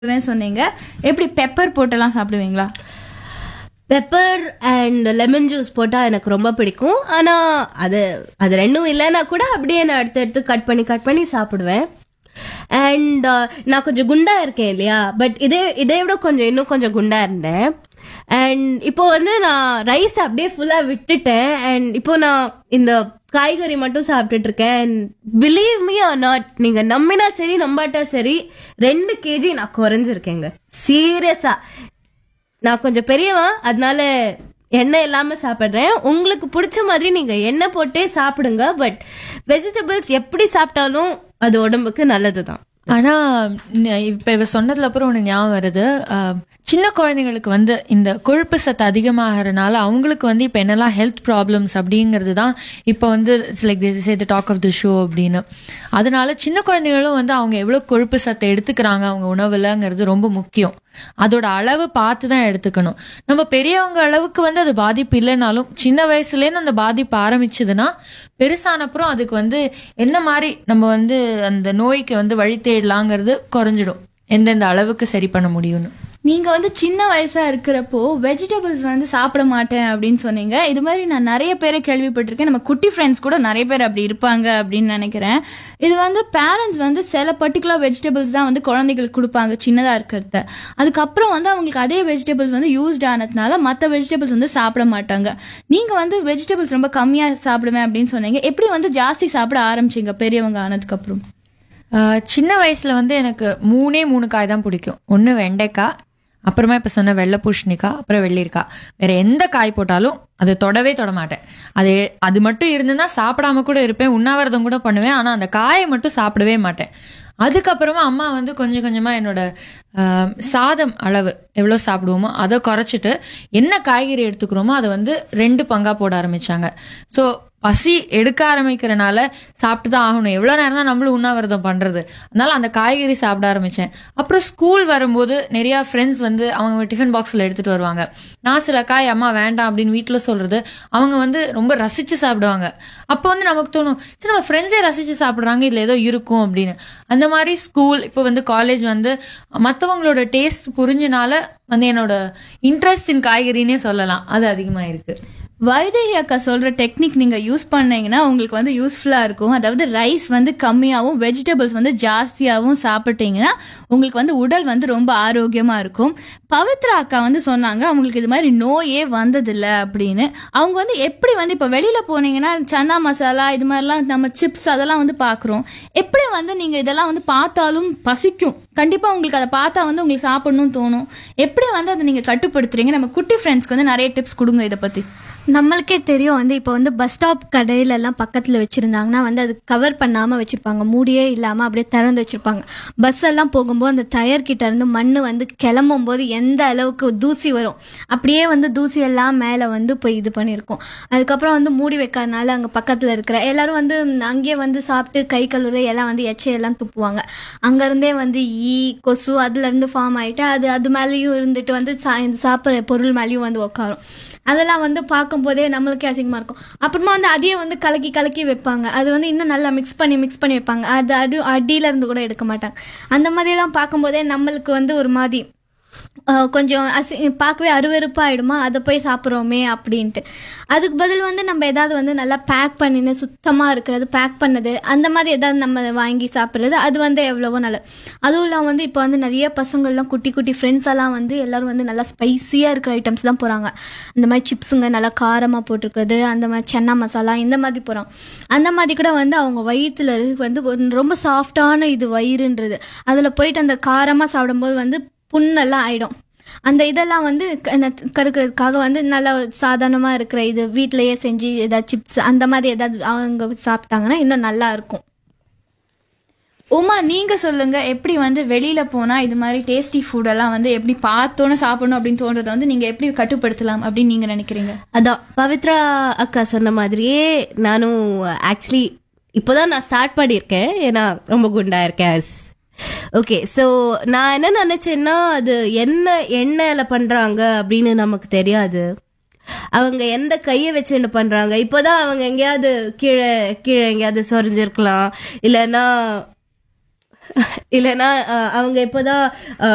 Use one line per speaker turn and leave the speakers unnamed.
சாப்பிடுவேன் சொன்னீங்க எப்படி பெப்பர் போட்டெல்லாம் சாப்பிடுவீங்களா
பெப்பர் அண்ட் லெமன் ஜூஸ் போட்டால் எனக்கு ரொம்ப பிடிக்கும் ஆனால் அது அது ரெண்டும் இல்லைன்னா கூட அப்படியே நான் எடுத்து எடுத்து கட் பண்ணி கட் பண்ணி சாப்பிடுவேன் அண்ட் நான் கொஞ்சம் குண்டா இருக்கேன் இல்லையா பட் இதே இதை விட கொஞ்சம் இன்னும் கொஞ்சம் குண்டா இருந்தேன் அண்ட் இப்போ வந்து நான் ரைஸ் அப்படியே ஃபுல்லாக விட்டுட்டேன் அண்ட் இப்போ நான் இந்த காய்கறி மட்டும் சாப்பிட்டுட்டு இருக்கேன் and believe me or not நீங்கள் நம்பினா சரி நம்பாட்டா சரி ரெண்டு கேஜி நான் குறைஞ்சிருக்கேங்க சீரியஸா நான் கொஞ்சம் பெரியவன் அதனால எண்ணெய் இல்லாம சாப்பிடுறேன் உங்களுக்கு பிடிச்ச மாதிரி நீங்க எண்ணெய் போட்டே சாப்பிடுங்க பட் வெஜிடபிள்ஸ் எப்படி சாப்பிட்டாலும் அது உடம்புக்கு நல்லதுதான்
ஆனா ந- இப்ப இவ சொன்னதுல அப்புறம் ஒண்ணு ஞாபகம் வருது அஹ், சின்ன குழந்தைங்களுக்கு வந்து இந்த கொழுப்பு சத்து அதிகமாகறனால அவங்களுக்கு வந்து இப்ப என்னெல்லாம் ஹெல்த் ப்ராப்ளம்ஸ் அப்படிங்கிறது தான் இப்ப வந்து like say the talk of the show அப்படின்னு அதனால சின்ன குழந்தைகளும் வந்து அவங்க எவ்வளவு கொழுப்பு சத்தை எடுத்துக்கிறாங்க அவங்க உணவுலங்கிறது ரொம்ப முக்கியம் அதோட அளவு பார்த்து தான் எடுத்துக்கணும் நம்ம பெரியவங்க அளவுக்கு வந்து அது பாதிப்பு இல்லைனாலும் சின்ன வயசுலேருந்து அந்த பாதிப்பு ஆரம்பிச்சதுன்னா பெருசானப்புறம் அதுக்கு வந்து என்ன மாதிரி நம்ம வந்து அந்த நோய்க்கு வந்து வழி தேடலாங்கிறது குறைஞ்சிடும் எந்தெந்த அளவுக்கு சரி பண்ண முடியும்னு
நீங்க வந்து சின்ன வயசா இருக்கிறப்போ வெஜிடபிள்ஸ் வந்து சாப்பிட மாட்டேன் அப்படின்னு சொன்னீங்க இது மாதிரி நான் நிறைய பேரை கேள்விப்பட்டிருக்கேன் நம்ம குட்டி ஃப்ரெண்ட்ஸ் கூட நிறைய பேர் அப்படி இருப்பாங்க அப்படின்னு நினைக்கிறேன் இது வந்து பேரண்ட்ஸ் வந்து சில பர்டிகுலர் வெஜிடபிள்ஸ் தான் வந்து குழந்தைகளுக்கு கொடுப்பாங்க சின்னதா இருக்கிறத அதுக்கப்புறம் வந்து அவங்களுக்கு அதே வெஜிடபிள்ஸ் வந்து யூஸ்ட் ஆனதுனால மற்ற வெஜிடபிள்ஸ் வந்து சாப்பிட மாட்டாங்க நீங்க வந்து வெஜிடபிள்ஸ் ரொம்ப கம்மியா சாப்பிடுவேன் அப்படின்னு சொன்னீங்க எப்படி வந்து ஜாஸ்தி சாப்பிட ஆரம்பிச்சீங்க பெரியவங்க ஆனதுக்கு அப்புறம்
ஆஹ் சின்ன வயசுல வந்து எனக்கு மூணே மூணு காய் தான் பிடிக்கும் ஒன்று வெண்டைக்காய் அப்புறமா இப்போ சொன்ன வெள்ளை பூசணிக்காய் அப்புறம் வெள்ளரிக்காய் வேற எந்த காய் போட்டாலும் அது தொடவே தொட மாட்டேன் அது அது மட்டும் இருந்ததுன்னா சாப்பிடாம கூட இருப்பேன் உண்ணாவிரதம் கூட பண்ணுவேன் ஆனால் அந்த காயை மட்டும் சாப்பிடவே மாட்டேன் அதுக்கப்புறமா அம்மா வந்து கொஞ்சம் கொஞ்சமாக என்னோட ஆஹ், சாதம் அளவு எவ்வளோ சாப்பிடுவோமோ அதை குறைச்சிட்டு என்ன காய்கறி எடுத்துக்கிறோமோ அதை வந்து ரெண்டு பங்கா போட ஆரம்பிச்சாங்க ஸோ பசி எடுக்க ஆரம்பிக்கிறனால சாப்பிட்டு தான் ஆகணும் எவ்வளோ நேரம் தான் நம்மளும் உண்ணாவிரதம் பண்ணுறது அதனால அந்த காய்கறி சாப்பிட ஆரம்பித்தேன் அப்புறம் ஸ்கூல் வரும்போது நிறையா ஃப்ரெண்ட்ஸ் வந்து அவங்க டிஃபன் பாக்ஸில் எடுத்துகிட்டு வருவாங்க நான் சில காய் அம்மா வேண்டாம் அப்படின்னு வீட்டில் சொல்கிறது அவங்க வந்து ரொம்ப ரசித்து சாப்பிடுவாங்க அப்போ வந்து நமக்கு தோணும் சரி நம்ம ஃப்ரெண்ட்ஸே ரசித்து சாப்பிட்றாங்க இதில் ஏதோ இருக்கும் அப்படின்னு அந்த மாதிரி ஸ்கூல் இப்போ வந்து காலேஜ் வந்து மற்றவங்களோட டேஸ்ட் புரிஞ்சனால வந்து என்னோட இன்ட்ரெஸ்ட் இன் காய்கறினே சொல்லலாம் அது அதிகமாக இருக்குது
வைதேகி அக்கா சொல்ற டெக்னிக் நீங்க யூஸ் பண்ணீங்கன்னா உங்களுக்கு வந்து யூஸ்ஃபுல்லா இருக்கும் அதாவது ரைஸ் வந்து கம்மியாகவும் வெஜிடபிள்ஸ் வந்து ஜாஸ்தியாகவும் சாப்பிட்டீங்கன்னா உங்களுக்கு வந்து உடல் வந்து ரொம்ப ஆரோக்கியமா இருக்கும் பவித்ரா அக்கா வந்து சொன்னாங்க அவங்களுக்கு இது மாதிரி நோயே வந்ததில்ல அப்படின்னு அவங்க வந்து எப்படி வந்து இப்போ வெளியில போனீங்கன்னா சன்னா மசாலா இது மாதிரிலாம் நம்ம சிப்ஸ் அதெல்லாம் வந்து பார்க்குறோம் எப்படி வந்து நீங்க இதெல்லாம் வந்து பார்த்தாலும் பசிக்கும் கண்டிப்பா உங்களுக்கு அதை பார்த்தா வந்து உங்களுக்கு சாப்பிடணும்னு தோணும் எப்படி வந்து அதை நீங்க கட்டுப்படுத்துறீங்க நம்ம குட்டி ஃப்ரெண்ட்ஸ்க்கு வந்து நிறைய டிப்ஸ் கொடுங்க இதை பத்தி
நம்மளுக்கே தெரியும் வந்து இப்போ வந்து பஸ் ஸ்டாப் கடையில எல்லாம் பக்கத்தில் வச்சுருந்தாங்கன்னா வந்து அது கவர் பண்ணாமல் வச்சுருப்பாங்க மூடியே இல்லாமல் அப்படியே திறந்து வச்சுருப்பாங்க பஸ் எல்லாம் போகும்போது அந்த டயர் கிட்ட இருந்து மண் வந்து கிளம்பும் போது எந்த அளவுக்கு தூசி வரும் அப்படியே வந்து தூசி எல்லாம் மேலே வந்து போய் இது பண்ணியிருக்கோம் அதுக்கப்புறம் வந்து மூடி வைக்காதனால அங்கே பக்கத்தில் இருக்கிற எல்லாரும் வந்து அங்கேயே வந்து சாப்பிட்டு கை கழுவுற எல்லாம் வந்து எச்சையெல்லாம் துப்புவாங்க அங்கேருந்தே வந்து ஈ கொசு அதுலேருந்து ஃபார்ம் ஆகிட்டு அது அது மேலேயும் இருந்துட்டு வந்து சா இந்த சாப்பிட்ற பொருள் மேலேயும் வந்து உட்காரும் அதெல்லாம் வந்து பார்க்கும்போதே நம்மளுக்கே அசிங்கமாக இருக்கும் அப்புறமா வந்து அதையும் வந்து கலக்கி கலக்கி வைப்பாங்க அது வந்து இன்னும் நல்லா மிக்ஸ் பண்ணி மிக்ஸ் பண்ணி வைப்பாங்க அது அடி அடியில இருந்து கூட எடுக்க மாட்டாங்க அந்த மாதிரிலாம் பார்க்கும்போதே நம்மளுக்கு வந்து ஒரு மாதிரி அஹ், கொஞ்சம் அசி பார்க்கவே அருவருப்பாயிடுமா அதை போய் சாப்பிட்றோமே அப்படின்ட்டு அதுக்கு பதில் வந்து நம்ம ஏதாவது வந்து நல்லா பேக் பண்ணின்னு சுத்தமாக இருக்கிறது பேக் பண்ணது அந்த மாதிரி ஏதாவது நம்ம வாங்கி சாப்பிட்றது அது வந்து எவ்வளவோ நல்லது அதுவும் இல்லாமல் வந்து இப்போ வந்து நிறைய பசங்கள்லாம் குட்டி குட்டி ஃப்ரெண்ட்ஸ் எல்லாம் வந்து எல்லாரும் வந்து நல்லா ஸ்பைசியாக இருக்கிற ஐட்டம்ஸ் தான் போகிறாங்க அந்த மாதிரி சிப்ஸுங்க நல்லா காரமாக போட்டிருக்கிறது அந்த மாதிரி சென்னா மசாலா இந்த மாதிரி போகிறாங்க அந்த மாதிரி கூட வந்து அவங்க வயிற்றுல வந்து ஒரு ரொம்ப சாஃப்டான இது வயிறுன்றது அதில் போயிட்டு அந்த காரமாக சாப்பிடும்போது வந்து புண்ணெல்லாம் ஆயிடும் அந்த இதெல்லாம் வந்து க- ந- கருக்கிறதுக்காக வந்து நல்லா சாதாரணமாக இருக்கிற இது வீட்டிலையே செஞ்சு ஏதாவது சிப்ஸ் அந்த மாதிரி ஏதாவது அவங்க சாப்பிட்டாங்கன்னா இன்னும் நல்லா இருக்கும்
உமா நீங்க சொல்லுங்க எப்படி வந்து வெளியில போனா இது மாதிரி டேஸ்டி ஃபுட்டெல்லாம் வந்து எப்படி பார்த்தோன்னு சாப்பிடணும் அப்படின்னு தோன்றதை வந்து நீங்க எப்படி கட்டுப்படுத்தலாம் அப்படின்னு நீங்க நினைக்கிறீங்க
அதான் பவித்ரா அக்கா சொன்ன மாதிரியே நானும் ஆக்சுவலி இப்போதான் நான் ஸ்டார்ட் பண்ணியிருக்கேன் ஏன்னா ரொம்ப குண்டா இருக்கேன் ஓகே ஸோ நான் என்ன நினைச்சேன்னா அது என்ன எண்ணெயில பண்றாங்க அப்படின்னு நமக்கு தெரியாது அவங்க எந்த கையை வச்சுன்னு பண்றாங்க இப்போதான் அவங்க எங்கேயாவது கீழே கீழே எங்கேயாவது சொரிஞ்சிருக்கலாம் இல்லைன்னா இல்லைன்னா அஹ், அவங்க இப்போதான் அஹ்,